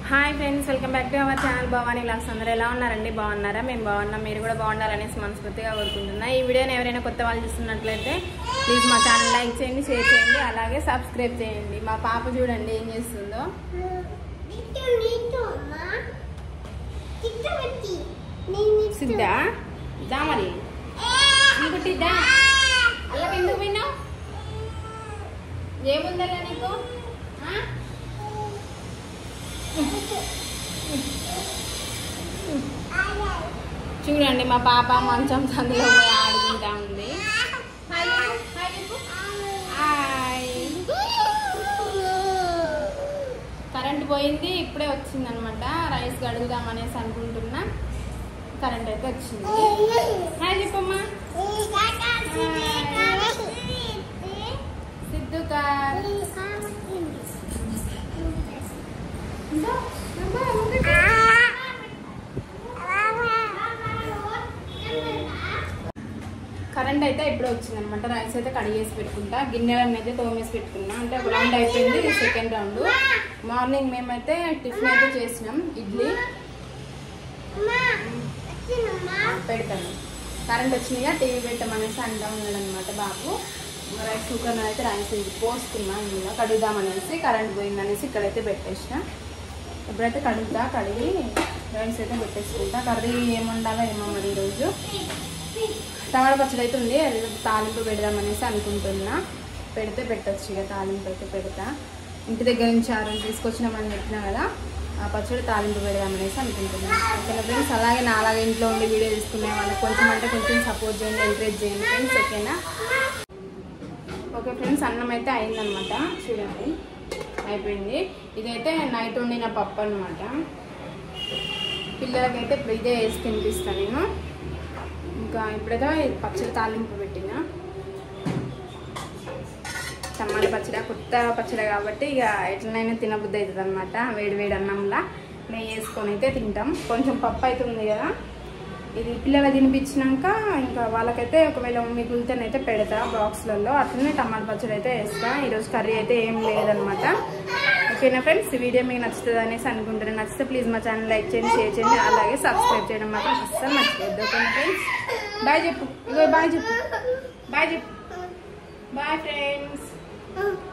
Hi friends welcome back to our channel Bhavani vlogs అందరూ ఎలా ఉన్నారండి బాగున్నారా మేము బాగున్నాం మీరు కూడా బాగుండాలనేసి మనస్ఫూర్తిగా కోరుకుంటున్నా ఈ వీడియోని ఎవరైనా కొత్త వాళ్ళు చూస్తున్నట్లయితే ప్లీజ్ మా ఛానల్ లైక్ చేయండి షేర్ చేయండి అలాగే సబ్స్క్రైబ్ చేయండి మా పాప చూడండి ఏం చేస్తుందో సిద్ధా దా మరి ఇంకోటిద్దా అల్లకి ఎందుకు పోయినావు ఏముందరా నీకు ఆ? చూడండి మా పాప మంచం సందులో పోయి ఆడుకుంటా ఉంది హాయ్ చెప్పు, హాయ్ చెప్పు. హాయ్. కరెంట్ పోయింది ఇప్పుడే వచ్చింది అనమాట రైస్ కడుగుదాం అనేసి అనుకుంటున్నా కరెంట్ అయితే వచ్చింది హాయ్ చెప్పమ్మా సిద్ధుకా కరెంట్ అయితే ఇప్పుడే వచ్చింది అనమాట రైస్ అయితే కడిగేసి పెట్టుకుంటా గిన్నెలన్నీ అయితే తోమేసి పెట్టుకున్నా అంటే ఒక రౌండ్ అయిపోయింది సెకండ్ రౌండ్ మార్నింగ్ మేమైతే టిఫిన్ అయితే చేసినాం ఇడ్లీ పెడతాను కరెంట్ వచ్చినాయిగా టీవీ పెట్టమనేసి అంటా ఉన్నాడు అనమాట బాబు రైస్ కుక్కర్ అయితే రైస్ ఇది పోసుకున్నా ఇందులో కడుగుదామనేసి కరెంట్ పోయిందనేసి ఇక్కడైతే పెట్టేసిన ఇప్పుడైతే కడుగుతా కడిగి రైస్ అయితే పెట్టేసుకుంటా కర్రీ ఏం వండాలో ఏమో మరి ఈరోజు టమాటా పచ్చడి అయితే ఉంది అది తాలింపు పెడదామనేసి అనుకుంటున్నా పెడితే పెట్టచ్చు ఇక తాలింపు అయితే పెడతా ఇంటి దగ్గర నుంచి ఆ రోజు తీసుకొచ్చినామని చెప్పినా కదా ఆ పచ్చడి తాలింపు పెడదామనేసి అనుకుంటున్నాను ఓకేనా ఫ్రెండ్స్ అలాగే నా అలాగే ఇంట్లో ఉండి వీడియో తీసుకునే వాళ్ళకి కొంచెం అంటే కొంచెం సపోర్ట్ చేయండి ఎంకరేజ్ చేయండి ఫ్రెండ్స్ ఓకేనా ఓకే ఫ్రెండ్స్ అన్నం అయితే అయిందనమాట చూడండి అయిపోయింది ఇదైతే నైట్ వండిన పప్పు అనమాట పిల్లలకైతే ఇప్పుడు ఇదే వేసి తినిపిస్తాను నేను ఇంకా ఇప్పుడైతే పచ్చడి తాలింపు పెట్టిన టమాటా పచ్చడి కొత్త పచ్చడి కాబట్టి ఇక ఎట్లనైనా తినబుద్ధి అవుతుంది అనమాట వేడి వేడి అన్నంలా నెయ్యి వేసుకొని అయితే తింటాం కొంచెం పప్పు అయితే ఉంది కదా ఇది పిల్లలు తినిపించినాక ఇంకా వాళ్ళకైతే ఒకవేళ మిగులుతేనైతే పెడతా బాక్స్లలో అట్లనే టమాటా పచ్చడి అయితే వేస్తా ఈరోజు కర్రీ అయితే ఏం లేదనమాట ఓకేనా ఫ్రెండ్స్ ఈ వీడియో మీకు నచ్చుతుంది అనేసి అనుకుంటున్నాను నచ్చితే ప్లీజ్ మా ఛానల్ లైక్ చేయండి షేర్ చేయండి అలాగే సబ్స్క్రైబ్ చేయడం మాత్రం అస్సలు మర్చిపోద్దు ఓకేనా ఫ్రెండ్స్ బాయ్ చెప్పు ఇగో బాయ్ చెప్పు బాయ్ చెప్పు బాయ్ ఫ్రెండ్స్